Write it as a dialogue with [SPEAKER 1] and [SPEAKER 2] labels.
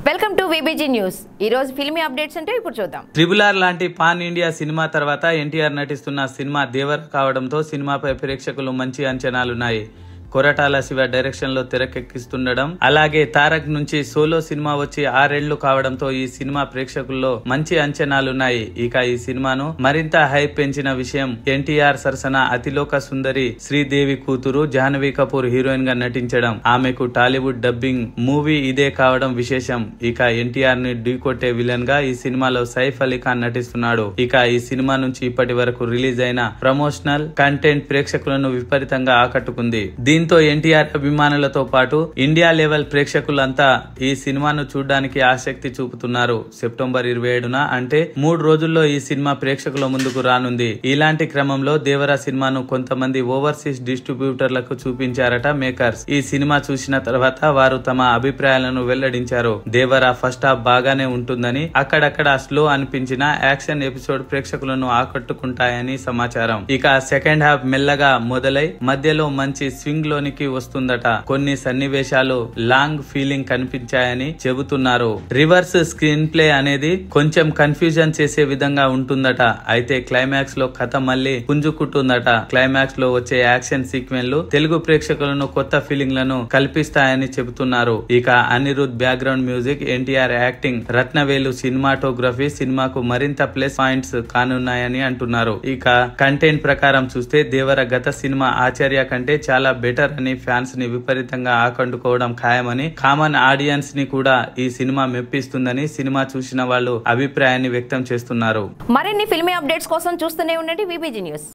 [SPEAKER 1] welcome to VBG news ఈ రోజు filmy updates అంటే ఇప్పుడు చూద్దాం
[SPEAKER 2] ట్రిబుల్ ఆర్ లాంటి పాన్ ఇండియా సినిమా తర్వాత ఎన్టీఆర్ నటిస్తున్న సినిమా దేవర కావడంతో సినిమాపై ప్రేక్షకులు మంచి అంచనాలున్నాయి కొరటాల శివ డైరెక్షన్ లో తెరకెక్కిస్తుండడం అలాగే తారక్ నుంచి సోలో సినిమా వచ్చి ఆరేళ్లు కావడంతో ఈ సినిమా ప్రేక్షకుల్లో మంచి అంచనాలున్నాయి ఇక ఈ సినిమాను మరింత హైప్ పెంచిన విషయం ఎన్టీఆర్ సరసన అతిలోక సుందరి శ్రీదేవి కూతురు జాహ్నవి కపూర్ హీరోయిన్ గా నటించడం ఆమెకు టాలీవుడ్ డబ్బింగ్ మూవీ ఇదే కావడం విశేషం ఇక ఎన్టీఆర్ ని ఢీకొట్టే విలన్ గా ఈ సినిమాలో సైఫ్ అలీ ఖాన్ నటిస్తున్నాడు ఇక ఈ సినిమా నుంచి ఇప్పటి వరకు రిలీజ్ అయిన ప్రమోషనల్ కంటెంట్ ప్రేక్షకులను విపరీతంగా ఆకట్టుకుంది దీంతో ఎన్టీఆర్ అభిమానులతో పాటు ఇండియా లెవెల్ ప్రేక్షకులంతా ఈ సినిమాను చూడడానికి ఆసక్తి చూపుతున్నారు సెప్టెంబర్ ఇరవై ఏడున అంటే మూడు రోజుల్లో ఈ సినిమా ప్రేక్షకుల ముందుకు రానుంది ఇలాంటి క్రమంలో దేవరా సినిమాను కొంతమంది ఓవర్సీస్ డిస్ట్రిబ్యూటర్లకు చూపించారట మేకర్స్ ఈ సినిమా చూసిన తర్వాత వారు తమ అభిప్రాయాలను వెల్లడించారు దేవరా ఫస్ట్ హాఫ్ బాగానే ఉంటుందని అక్కడక్కడ స్లో అనిపించిన యాక్షన్ ఎపిసోడ్ ప్రేక్షకులను ఆకట్టుకుంటాయని సమాచారం ఇక సెకండ్ హాఫ్ మెల్లగా మొదలై మధ్యలో మంచి స్వింగ్ లోనికి వస్తుందట కొన్ని సన్నివేశాలు లాంగ్ ఫీలింగ్ కనిపించాయని చెబుతున్నారు రివర్స్ స్క్రీన్ ప్లే అనేది కొంచెం కన్ఫ్యూజన్ చేసే విధంగా ఉంటుందట అయితే క్లైమాక్స్ లో కథ మళ్ళీ పుంజుకుంటుందట క్లైమాక్స్ లో వచ్చే యాక్షన్ సీక్వెన్లు తెలుగు ప్రేక్షకులను కొత్త ఫీలింగ్లను కల్పిస్తాయని చెబుతున్నారు ఇక Anirudh background music NTR acting Ratnavelu cinematography సినిమాకు మరింత ప్లస్ పాయింట్స్ కానున్నాయని అంటున్నారు ఇక కంటెంట్ ప్రకారం చూస్తే దేవర గత సినిమా ఆచార్య కంటే చాలా బెటర్ అని ఫ్యాన్స్ ని విపరీతంగా ఆకట్టుకోవడం ఖాయమని కామన్ ఆడియన్స్ ని కూడా ఈ సినిమా మెప్పిస్తుందని సినిమా చూసిన వాళ్ళు అభిప్రాయాన్ని వ్యక్తం చేస్తున్నారు
[SPEAKER 1] మరిన్ని ఫిల్మీ అప్డేట్స్ కోసం చూస్తూనే ఉండండి విబిజీ న్యూస్